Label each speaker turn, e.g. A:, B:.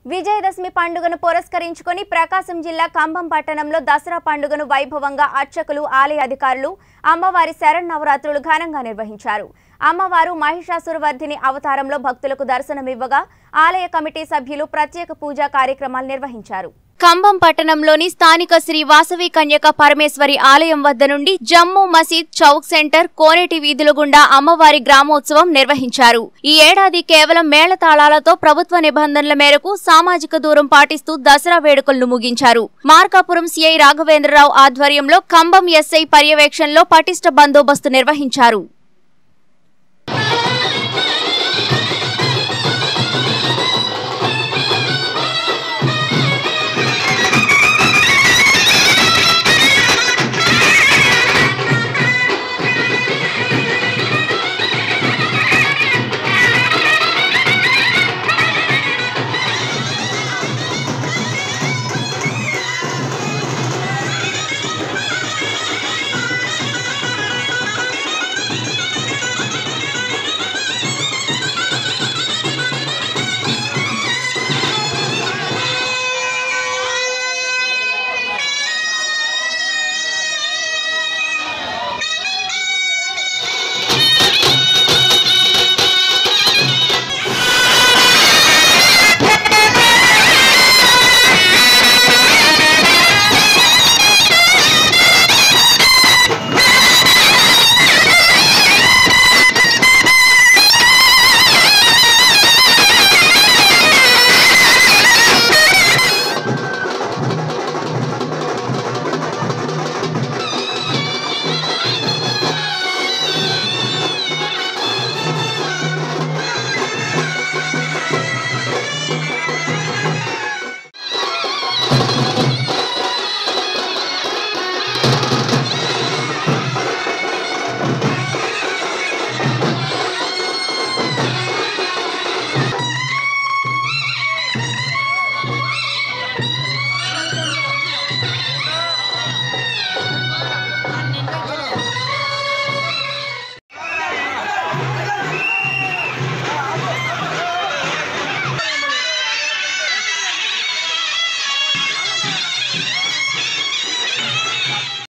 A: విజయదశమి పండుగను పురస్కరించుకొని ప్రకాశం జిల్లా కంభం పట్టణంలో దసరా పండుగను వైభవంగా అర్చకులు ఆలయ అధికారులు అమ్మవారి శరన్నవరాత్రులు ఘనంగా నిర్వహించారు అమ్మవారు మహిషాసురవర్ధిని అవతారంలో భక్తులకు దర్శనమివ్వగా ఆలయ కమిటీ సభ్యులు ప్రత్యేక పూజా కార్యక్రమాలు నిర్వహించారు కంభం పట్టణంలోని స్థానిక శ్రీ వాసవి కన్యక పరమేశ్వరి ఆలయం వద్ద నుండి జమ్మూ మసీద్ చౌక్ సెంటర్ కోనేటి వీధుల గుండా అమ్మవారి గ్రామోత్సవం నిర్వహించారు ఈ ఏడాది కేవలం మేళతాళాలతో ప్రభుత్వ నిబంధనల మేరకు సామాజిక దూరం పాటిస్తూ దసరా వేడుకలను ముగించారు మార్కాపురం సిఐ రాఘవేంద్రరావు ఆధ్వర్యంలో కంభం ఎస్ఐ పర్యవేక్షణలో పటిష్ట బందోబస్తు నిర్వహించారు